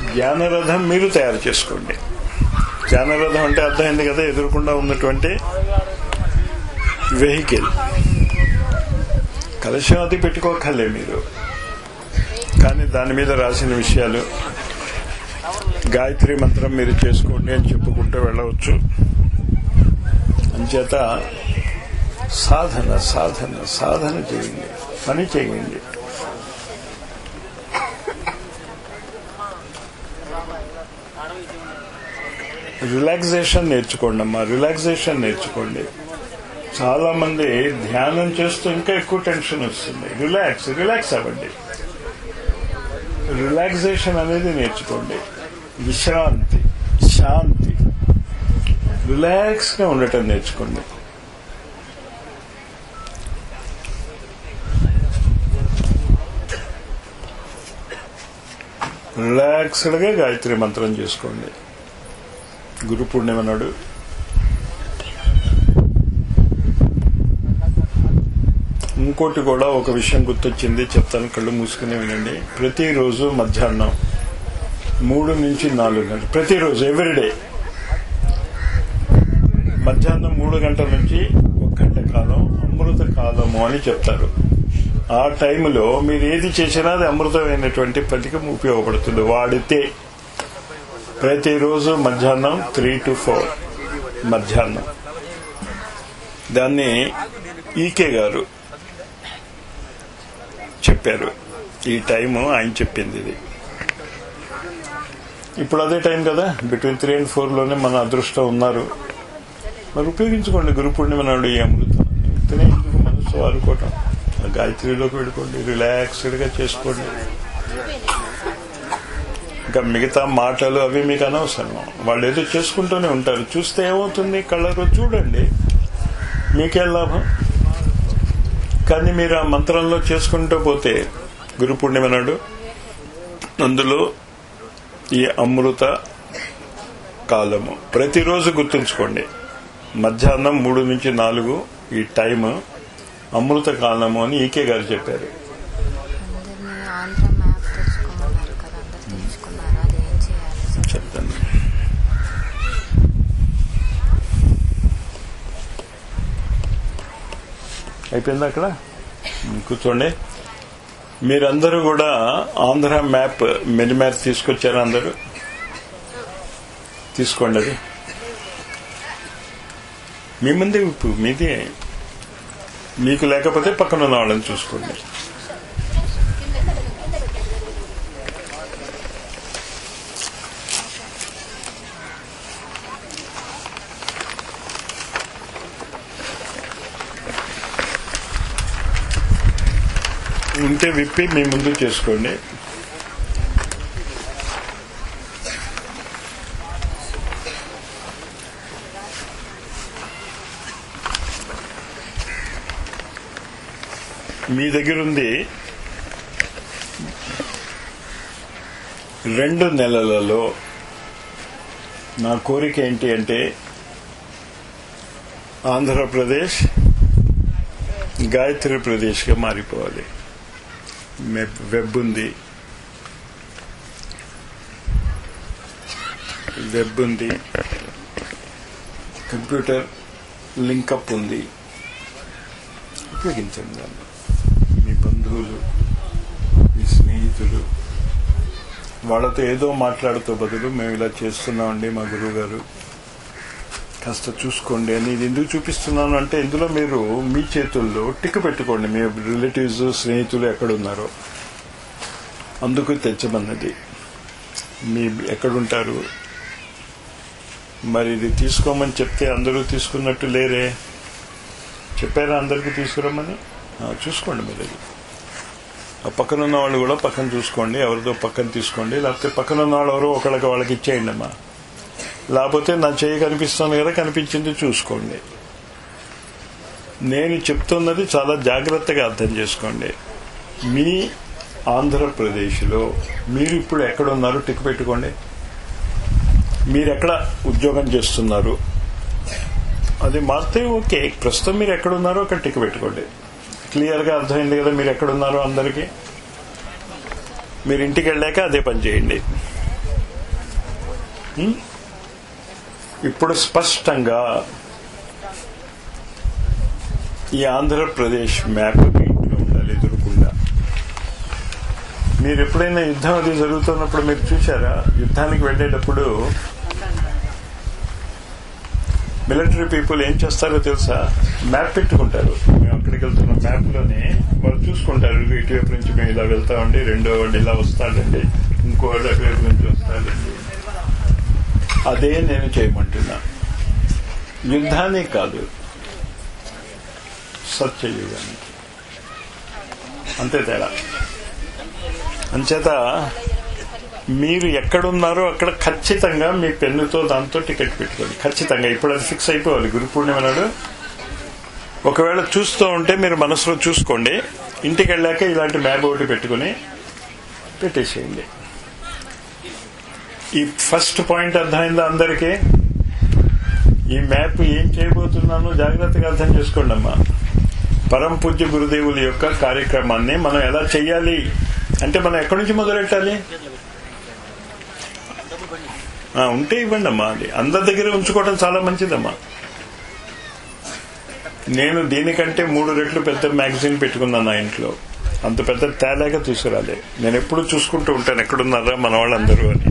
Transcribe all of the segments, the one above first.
జ్ఞానరథం మీరు తయారు చేసుకోండి జ్ఞానరథం అంటే అర్థమైంది కదా ఎదురుకుండా ఉన్నటువంటి వెహికల్ కలశం అది పెట్టుకోకలే మీరు కానీ దాని మీద రాసిన విషయాలు గాయత్రి మంత్రం మీరు చేసుకోండి అని చెప్పుకుంటూ వెళ్ళవచ్చు అంచేత సాధన సాధన సాధన చేయండి పని చేయండి రిలాక్సేషన్ నేర్చుకోండి అమ్మా రిలాక్సేషన్ నేర్చుకోండి చాలా మంది ధ్యానం చేస్తూ ఇంకా ఎక్కువ టెన్షన్ వస్తుంది రిలాక్స్ రిలాక్స్ అవ్వండి రిలాక్సేషన్ అనేది నేర్చుకోండి విశ్రాంతి శాంతి రిలాక్స్ గా ఉండటం నేర్చుకోండి రిలాక్స్డ్ గా గాయత్రి మంత్రం చేసుకోండి గురు పూర్ణిమ నాడు ఇంకోటి కూడా ఒక విషయం గుర్తొచ్చింది చెప్తాను కళ్ళు మూసుకుని వినండి ప్రతిరోజు మధ్యాహ్నం మూడు నుంచి నాలుగు గంటలు ప్రతిరోజు ఎవ్రీడే మధ్యాహ్నం మూడు గంటల నుంచి ఒక గంట కాలం అమృత కాలము అని చెప్తారు ఆ టైంలో మీరు ఏది చేసినా అది అమృతమైనటువంటి పథకం ఉపయోగపడుతుంది వాడితే ప్రతిరోజు మధ్యాహ్నం త్రీ టు ఫోర్ మధ్యాహ్నం దాన్ని ఈకే గారు చెప్పారు ఈ టైం ఆయన చెప్పింది ఇది ఇప్పుడు అదే టైం కదా బిట్వీన్ త్రీ అండ్ ఫోర్ లోనే మన అదృష్టం ఉన్నారు మరి ఉపయోగించుకోండి గురు పూర్ణిమ నాడు ఈ అమృతం ఇంతనే ఎందుకు మనసు వాడుకోవటం ఆ గాయత్రిలోకి వెళ్ళుకోండి రిలాక్స్డ్ గా చేసుకోండి ఇంకా మిగతా మాటలు అవి మీకు అనవసరం వాళ్ళు ఏదో చేసుకుంటూనే ఉంటారు చూస్తే ఏమవుతుంది కళ్ళరు చూడండి మీకే లాభం కానీ మీరు ఆ మంత్రంలో చేసుకుంటూ పోతే గురు పూర్ణిమ నాడు అందులో ఈ అమృత కాలము ప్రతిరోజు గుర్తుంచుకోండి మధ్యాహ్నం మూడు నుంచి నాలుగు ఈ టైం అమృత కాలము అని ఈకే గారు చెప్పారు అందరినీ ఆంధ్ర మ్యాప్ తెచ్చుకోమన్నారు కదా అందరు తెచ్చుకున్నారు అది ఏం చేయాలి చెప్తాను అయిపోయింది అక్కడ కూర్చోండి మీరందరూ కూడా ఆంధ్ర మ్యాప్ మెని మ్యాప్ తీసుకొచ్చారా అందరూ తీసుకోండి అది మీ ముందే ఉప్పు మీదే మీకు లేకపోతే పక్కన ఉన్న వాళ్ళని చూసుకోండి ఉంటే విప్పి మీ ముందు చేసుకోండి మీ దగ్గర ఉంది రెండు నెలలలో నా కోరిక ఏంటి అంటే ఆంధ్రప్రదేశ్ గాయత్రి ప్రదేశ్గా మారిపోవాలి మెబ్- వెబ్ ఉంది వెబ్ ఉంది కంప్యూటర్ లింకప్ ఉంది ఉపయోగించండి దాన్ని మీ బంధువులు మీ స్నేహితులు వాళ్ళతో ఏదో మాట్లాడుతూ బదులు మేము ఇలా చేస్తున్నామండి మా గురువు గారు కాస్త చూసుకోండి అని ఇది ఎందుకు చూపిస్తున్నాను అంటే ఇందులో మీరు మీ చేతుల్లో టిక్ పెట్టుకోండి మీ రిలేటివ్స్ స్నేహితులు ఎక్కడున్నారో అందుకు తెచ్చమన్నది మీ ఎక్కడుంటారు మరి ఇది తీసుకోమని చెప్తే అందరూ తీసుకున్నట్టు లేరే చెప్పారా అందరికీ తీసుకురమ్మని ఆ, చూసుకోండి మీరు అది ఆ పక్కన ఉన్న వాళ్ళు కూడా పక్కన చూసుకోండి ఎవరితో పక్కన తీసుకోండి లేకపోతే పక్కన ఉన్న వాళ్ళు ఎవరో ఒకళ్ళకి వాళ్ళకి ఇచ్చేయండి అమ్మా లేకపోతే నా చేయి కనిపిస్తుంది కదా కనిపించింది చూసుకోండి నేను చెప్తున్నది చాలా జాగ్రత్తగా అర్థం చేసుకోండి మీ ఆంధ్రప్రదేశ్లో మీరు ఇప్పుడు ఎక్కడ ఉన్నారు టిక్ పెట్టుకోండి మీరు ఎక్కడ ఉద్యోగం చేస్తున్నారు అది మారితే ఓకే ప్రస్తుతం మీరు ఎక్కడ ఉన్నారో అక్కడ టిక్ పెట్టుకోండి క్లియర్గా అర్థమైంది కదా మీరు ఎక్కడ ఉన్నారో అందరికీ మీరు ఇంటికి వెళ్ళాక అదే పని చేయండి ఉం? ఇప్పుడు స్పష్టంగా ఈ ఆంధ్రప్రదేశ్ మ్యాప్ మీ ఇంట్లో ఉండాలి ఎదురుకుండా మీరు ఎప్పుడైనా యుద్ధం అది జరుగుతున్నప్పుడు మీరు చూసారా యుద్ధానికి వెళ్ళేటప్పుడు మిలిటరీ పీపుల్ ఏం చేస్తారో తెలుసా మ్యాప్ పెట్టుకుంటారు మేము అక్కడికి వెళ్తున్న మ్యాప్ లోనే వాళ్ళు చూసుకుంటారు ఇదిగో ఇటువైపు నుంచి మేము ఇలా వెళ్తామండి రెండో వాడు ఇలా వస్తాడండి ఇంకో వాడు అటువైపు నుంచి వస్తాడండి అదే నేను చేయమంటున్నా యుద్ధానికి కాదు సత్యయుగానికి అంతే తేడా అంచేత మీరు ఎక్కడున్నారో అక్కడ ఖచ్చితంగా మీ పెన్నుతో దాంతో టికెట్ పెట్టుకోండి ఖచ్చితంగా ఇప్పుడు అది ఫిక్స్ అయిపోవాలి గురు పూర్ణిమ నాడు ఒకవేళ చూస్తూ ఉంటే మీరు మనసులో చూసుకోండి ఇంటికి వెళ్ళాక ఇలాంటి మ్యాప్ ఒకటి పెట్టుకుని పెట్టేసేయండి ఈ ఫస్ట్ పాయింట్ అర్థమైందా అందరికీ ఈ మ్యాప్ ఏం చేయబోతున్నానో జాగ్రత్తగా అర్థం చేసుకోండి అమ్మా పరం పూజ్య గురుదేవుల యొక్క కార్యక్రమాన్ని మనం ఎలా చెయ్యాలి అంటే మనం ఎక్కడి నుంచి మొదలెట్టాలి ఆ, ఉంటే ఇవ్వండి అమ్మా అది అందరి దగ్గర ఉంచుకోవడం చాలా మంచిదమ్మా నేను దీనికంటే మూడు రెట్లు పెద్ద మ్యాగజైన్ పెట్టుకున్నాను నా ఇంట్లో అంత పెద్ద తేలాగా తీసుకురాలే నేను ఎప్పుడు చూసుకుంటూ ఉంటాను ఎక్కడున్నారా మన వాళ్ళందరూ అని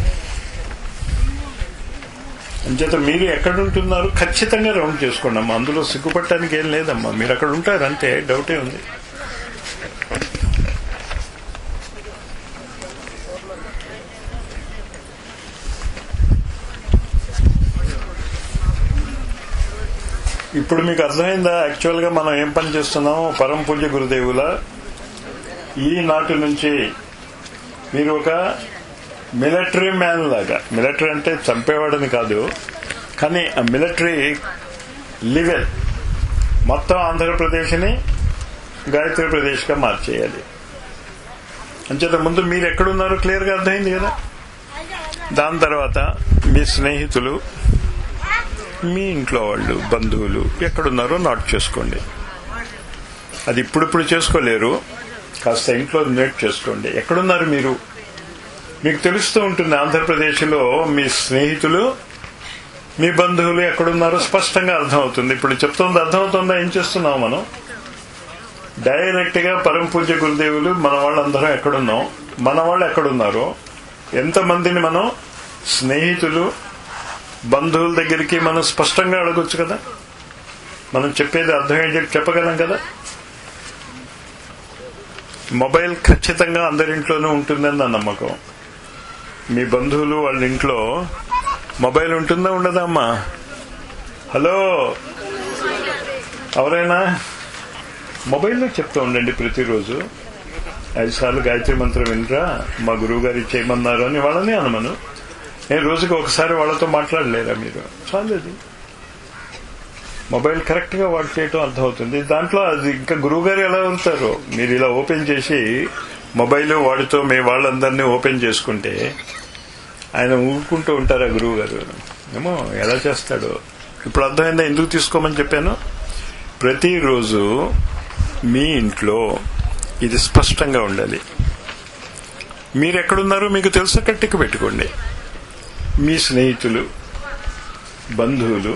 అంచేత మీరు ఎక్కడ ఉంటున్నారు ఖచ్చితంగా రౌండ్ చేసుకోండి అమ్మా అందులో సిగ్గుపట్టడానికి ఏం లేదమ్మా మీరు అక్కడ ఉంటారు అంతే డౌటే ఉంది ఇప్పుడు మీకు అర్థమైందా యాక్చువల్ గా మనం ఏం పని చేస్తున్నాం పరమ పూజ్య గురుదేవుల ఈ నాటి నుంచి మీరు ఒక మిలిటరీ మ్యాన్ లాగా మిలిటరీ అంటే చంపేవాడని కాదు కానీ ఆ మిలిటరీ లివెల్ మొత్తం ఆంధ్రప్రదేశ్ని గాయత్రి ప్రదేశ్గా మార్చేయాలి అంచేత ముందు మీరు ఎక్కడున్నారో క్లియర్గా అర్థమైంది కదా దాని తర్వాత మీ స్నేహితులు మీ ఇంట్లో వాళ్ళు బంధువులు ఎక్కడున్నారో నోట్ చేసుకోండి అది ఇప్పుడిప్పుడు చేసుకోలేరు కాస్త ఇంట్లో నోట్ చేసుకోండి ఎక్కడున్నారు మీరు మీకు తెలుస్తూ ఉంటుంది ఆంధ్రప్రదేశ్లో మీ స్నేహితులు మీ బంధువులు ఎక్కడున్నారో స్పష్టంగా అర్థమవుతుంది ఇప్పుడు చెప్తుంది అర్థమవుతుందా ఏం చేస్తున్నాం మనం డైరెక్ట్ గా పరమ పూజ్య గురుదేవులు మన వాళ్ళందరం ఎక్కడున్నాం మన వాళ్ళు ఎక్కడున్నారో ఎంతమందిని మనం స్నేహితులు బంధువుల దగ్గరికి మనం స్పష్టంగా అడగొచ్చు కదా మనం చెప్పేది అర్థమయ్యేది చెప్పగలం కదా మొబైల్ ఖచ్చితంగా అందరింట్లోనూ ఉంటుందని నా నమ్మకం మీ బంధువులు వాళ్ళ ఇంట్లో మొబైల్ ఉంటుందా ఉండదా అమ్మా హలో ఎవరైనా మొబైల్లో చెప్తూ ఉండండి ప్రతిరోజు ఐదు సార్లు గాయత్రి మంత్రం వినరా మా గురువు గారు చేయమన్నారు అని వాళ్ళని అనమను నేను రోజుకి ఒకసారి వాళ్ళతో మాట్లాడలేరా మీరు చాలేదు మొబైల్ కరెక్ట్ గా వాడు చేయటం అర్థమవుతుంది దాంట్లో అది ఇంకా గురువు గారు ఎలా ఉంటారో మీరు ఇలా ఓపెన్ చేసి మొబైల్ వాడితో మీ వాళ్ళందరినీ ఓపెన్ చేసుకుంటే ఆయన ఊరుకుంటూ ఉంటారా గురువు గారు ఏమో ఎలా చేస్తాడో ఇప్పుడు అర్థమైందా ఎందుకు తీసుకోమని చెప్పాను ప్రతిరోజు మీ ఇంట్లో ఇది స్పష్టంగా ఉండాలి మీరు ఎక్కడున్నారో మీకు తెలుసు కట్టికి పెట్టుకోండి మీ స్నేహితులు బంధువులు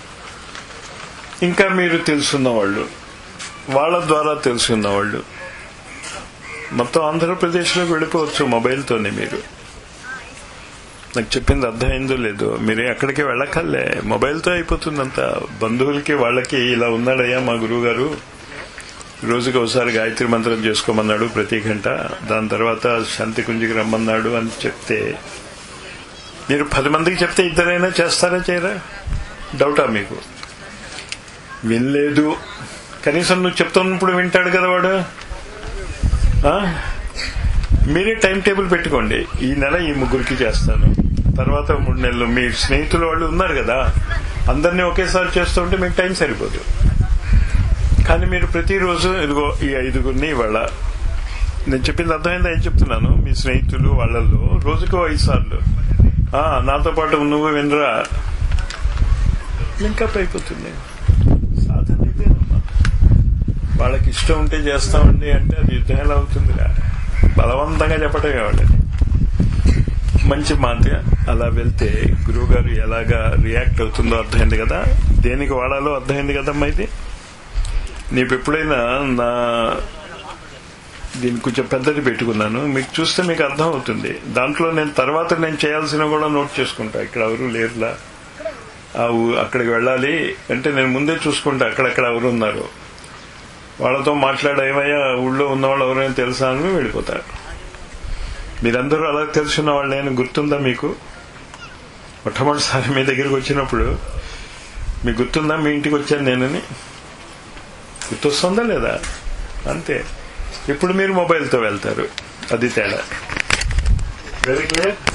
ఇంకా మీరు తెలుసున్న వాళ్ళు వాళ్ళ ద్వారా తెలుసున్న వాళ్ళు మొత్తం ఆంధ్రప్రదేశ్లోకి వెళ్ళిపోవచ్చు మొబైల్తోనే మీరు నాకు చెప్పింది అర్థమైందో లేదో మీరు ఎక్కడికి వెళ్ళకల్లే మొబైల్తో అయిపోతుందంతా బంధువులకి వాళ్ళకి ఇలా ఉన్నాడయ్యా మా గురువు గారు రోజుకి ఒకసారి గాయత్రి మంత్రం చేసుకోమన్నాడు ప్రతి గంట దాని తర్వాత శాంతి కుంజికి రమ్మన్నాడు అని చెప్తే మీరు పది మందికి చెప్తే ఇద్దరైనా చేస్తారా చేయరా డౌటా మీకు వినలేదు కనీసం నువ్వు చెప్తున్నప్పుడు వింటాడు కదా వాడు ఆ? మీరే టైం టేబుల్ పెట్టుకోండి ఈ నెల ఈ ముగ్గురికి చేస్తాను తర్వాత మూడు నెలలు మీ స్నేహితులు వాళ్ళు ఉన్నారు కదా అందరినీ ఒకేసారి చేస్తుంటే మీకు టైం సరిపోదు కానీ మీరు ప్రతిరోజు ఇదిగో ఈ ఐదుగురిని ఇవాళ నేను చెప్పింది అర్థమైందా ఏం చెప్తున్నాను మీ స్నేహితులు వాళ్ళల్లో రోజుకు ఐదు సార్లు ఆ, నాతో పాటు నువ్వు వినరా లింకప్ అయిపోతుంది సాధన ఇదేనమ్మా వాళ్ళకి ఇష్టం ఉంటే చేస్తామండి అంటే అది యుద్ధం ఎలా అవుతుందిరా బలవంతంగా చెప్పటమే వాళ్ళని మంచి మాట అలా వెళ్తే గురువు గారు ఎలాగా రియాక్ట్ అవుతుందో అర్థమైంది కదా దేనికి వాడాలో అర్థమైంది కదమ్మా ఇది నీకు ఎప్పుడైనా నా దీన్ని కొంచెం పెద్దది పెట్టుకున్నాను మీకు చూస్తే మీకు అర్థం అవుతుంది దాంట్లో నేను తర్వాత నేను చేయాల్సిన కూడా నోట్ చేసుకుంటా ఇక్కడ ఎవరు లేరులా ఆ ఊ- అక్కడికి వెళ్ళాలి అంటే నేను ముందే చూసుకుంటా అక్కడక్కడ ఎవరు ఉన్నారు వాళ్ళతో మాట్లాడ ఏమయ్యా ఊళ్ళో ఉన్నవాళ్ళు ఎవరైనా తెలుసా అని వెళ్ళిపోతారు మీరందరూ అలా తెలుసున్న వాళ్ళు నేను గుర్తుందా మీకు మొట్టమొదటిసారి మీ దగ్గరికి వచ్చినప్పుడు మీకు గుర్తుందా మీ ఇంటికి వచ్చాను నేనని గుర్తొస్తుందా లేదా అంతే ఇప్పుడు మీరు మొబైల్తో వెళ్తారు అది తేడా వెరీ క్లియర్